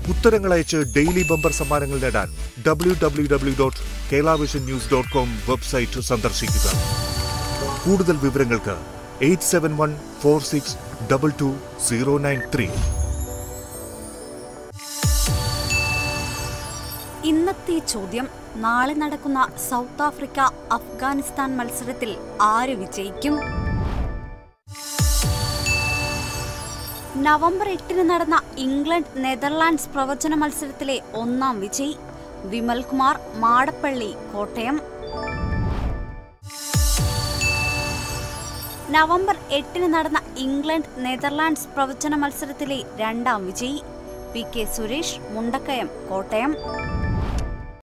ഉത്തരങ്ങൾ അയച്ച് daily bumper സമ്മാനങ്ങൾ നേടാൻ W W W dot Keralavision news dot com website സന്ദർശിക്കുക കൂടുതൽ വിവരങ്ങൾക്ക് eight seven one four six double two zero nine three ഇന്നത്തെ ചോദ്യം നാളെ നടക്കുന്ന സൗത്ത് ആഫ്രിക്ക അഫ്ഗാനിസ്ഥാൻ മത്സരത്തിൽ ആര് വിജയിക്കും നവംബർ എട്ടിന് നടന്ന ഇംഗ്ലണ്ട് നെതർലാൻഡ്സ് പ്രവചന മത്സരത്തിലെ ഒന്നാം വിജയി വിമൽകുമാർ മാടപ്പള്ളി കോട്ടയം നവംബർ എട്ടിന് നടന്ന ഇംഗ്ലണ്ട് നെതർലാൻഡ്സ് പ്രവചന മത്സരത്തിലെ രണ്ടാം വിജയി പി കെ സുരേഷ് മുണ്ടക്കയം കോട്ടയം